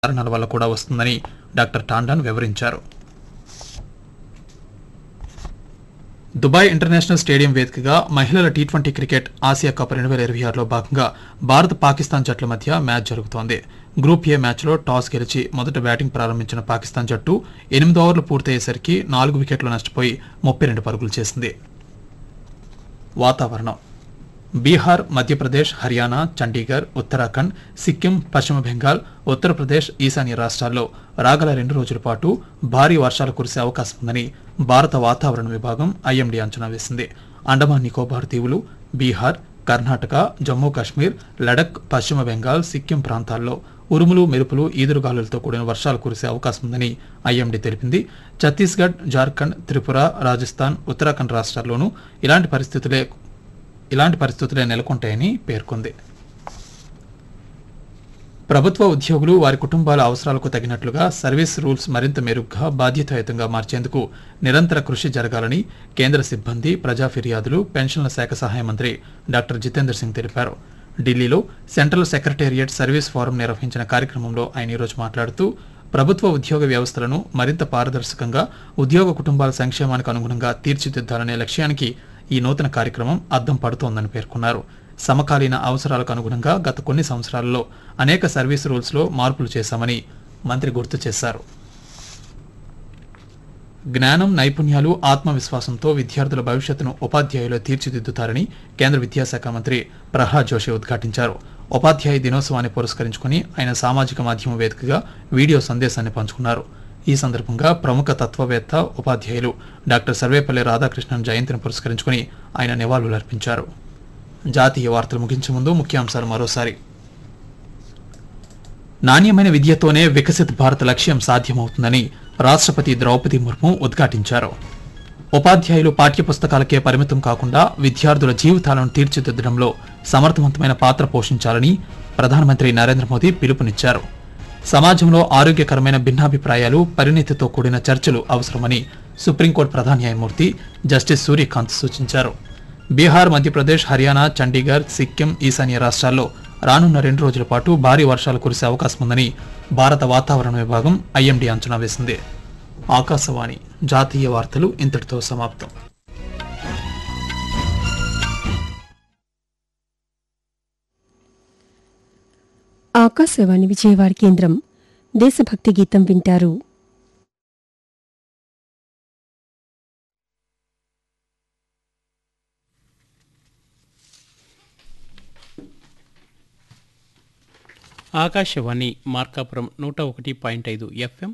కారణాల వల్ల కూడా వస్తుందని డాక్టర్ టాండన్ వివరించారు దుబాయ్ ఇంటర్నేషనల్ స్టేడియం వేదికగా మహిళల T twenty cricket Asia cup రెండు వేల ఇరవై ఆరులో భాగంగా భారత్ పాకిస్తాన్ జట్ల మధ్య మ్యాచ్ జరుగుతోంది గ్రూప్ ఏ మ్యాచ్లో టాస్ గెలిచి మొదట బ్యాటింగ్ ప్రారంభించిన పాకిస్తాన్ జట్టు ఎనిమిది ఓవర్లు పూర్తయ్యేసరికి నాలుగు వికెట్లు నష్టపోయి ముప్పై రెండు పరుగులు చేసింది వాతావరణం బీహార్ మధ్యప్రదేశ్ హర్యానా చండీగఢ్ ఉత్తరాఖండ్ సిక్కిం పశ్చిమ బెంగాల్ ఉత్తరప్రదేశ్ ఈశాన్య రాష్ట్రాల్లో రాగల రెండు రోజుల పాటు భారీ వర్షాలు కురిసే అవకాశం ఉందని భారత వాతావరణ విభాగం ఐఎండీ అంచనా వేసింది అండమాన్ నికోబార్ దీవులు బీహార్ కర్ణాటక జమ్మూ కాశ్మీర్ లడక్ పశ్చిమ బెంగాల్ సిక్కిం ప్రాంతాల్లో ఉరుములు మెరుపులు ఈదురుగాలులతో కూడిన వర్షాలు కురిసే అవకాశం ఉందని ఐఎండీ తెలిపింది ఛత్తీస్గఢ్ జార్ఖండ్ త్రిపుర రాజస్థాన్ ఉత్తరాఖండ్ రాష్ట్రాల్లోనూ ఇలాంటి పరిస్థితులే ఇలాంటి పరిస్థితులే నెలకొంటాయని పేర్కొంది ప్రభుత్వ ఉద్యోగులు వారి కుటుంబాల అవసరాలకు తగినట్లుగా సర్వీస్ రూల్స్ మరింత మెరుగ్గా బాధ్యతాయుతంగా మార్చేందుకు నిరంతర కృషి జరగాలని కేంద్ర సిబ్బంది ప్రజా ఫిర్యాదులు పెన్షన్ల శాఖ సహాయ మంత్రి డాక్టర్ జితేందర్ సింగ్ తెలిపారు ఢిల్లీలో సెంట్రల్ సెక్రటేరియట్ సర్వీస్ ఫోరం నిర్వహించిన కార్యక్రమంలో ఆయన ఈరోజు మాట్లాడుతూ ప్రభుత్వ ఉద్యోగ వ్యవస్థలను మరింత పారదర్శకంగా ఉద్యోగ కుటుంబాల సంక్షేమానికి అనుగుణంగా తీర్చిదిద్దాలనే లక్ష్యానికి ఈ నూతన కార్యక్రమం అద్దం పడుతోందని పేర్కొన్నారు సమకాలీన అవసరాలకు అనుగుణంగా గత కొన్ని సంవత్సరాలలో అనేక సర్వీస్ రూల్స్లో మార్పులు చేశామని మంత్రి గుర్తు చేశారు జ్ఞానం నైపుణ్యాలు ఆత్మవిశ్వాసంతో విద్యార్థుల భవిష్యత్తును ఉపాధ్యాయులు తీర్చిదిద్దుతారని కేంద్ర విద్యాశాఖ మంత్రి ప్రహ్లాద్ జోషి ఉద్ఘాటించారు ఉపాధ్యాయ దినోత్సవాన్ని పురస్కరించుకుని ఆయన సామాజిక మాధ్యమ వేదికగా వీడియో సందేశాన్ని పంచుకున్నారు ఈ సందర్భంగా ప్రముఖ తత్వవేత్త ఉపాధ్యాయులు డాక్టర్ సర్వేపల్లి రాధాకృష్ణన్ జయంతిని పురస్కరించుకుని ఆయన నివాళులర్పించారు జాతీయ వార్తలు ముగించే ముందు ముఖ్యాంశాలు మరోసారి నాణ్యమైన విద్యతోనే వికసిత్ భారత్ లక్ష్యం సాధ్యమవుతుందని రాష్ట్రపతి ద్రౌపది ముర్ము ఉద్ఘాటించారు ఉపాధ్యాయులు పాఠ్యపుస్తకాలకే పరిమితం కాకుండా విద్యార్థుల జీవితాలను తీర్చిదిద్దడంలో సమర్థవంతమైన పాత్ర పోషించాలని ప్రధానమంత్రి నరేంద్ర మోదీ పిలుపునిచ్చారు సమాజంలో ఆరోగ్యకరమైన భిన్నాభిప్రాయాలు పరిణితితో కూడిన చర్చలు అవసరమని సుప్రీంకోర్టు ప్రధాన న్యాయమూర్తి జస్టిస్ సూర్యకాంత్ సూచించారు బీహార్ మధ్యప్రదేశ్ హర్యానా చండీగఢ్ సిక్కిం ఈశాన్య రాష్ట్రాల్లో రానున్న రెండు రోజుల పాటు భారీ వర్షాలు కురిసే అవకాశం ఉందని భారత వాతావరణ విభాగం ఐఎండీ అంచనా వేసింది ఆకాశవాణి జాతీయ వార్తలు ఇంతటితో సమాప్తం ఆకాశవాణి విజయవాడ కేంద్రం దేశభక్తి గీతం వింటారు ఆకాశవాణి మార్కాపురం నూట ఒకటి పాయింట్ ఐదు ఎఫ్ఎం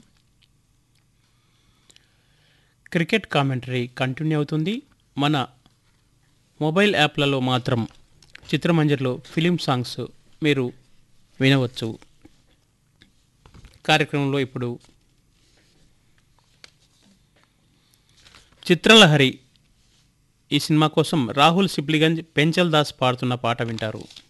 క్రికెట్ కామెంటరీ కంటిన్యూ అవుతుంది మన మొబైల్ యాప్లలో మాత్రం చిత్రమంజర్లో ఫిలిం సాంగ్స్ మీరు వినవచ్చు కార్యక్రమంలో ఇప్పుడు చిత్రలహరి ఈ సినిమా కోసం రాహుల్ సిప్లిగంజ్ పెంచల్ దాస్ పాడుతున్న పాట వింటారు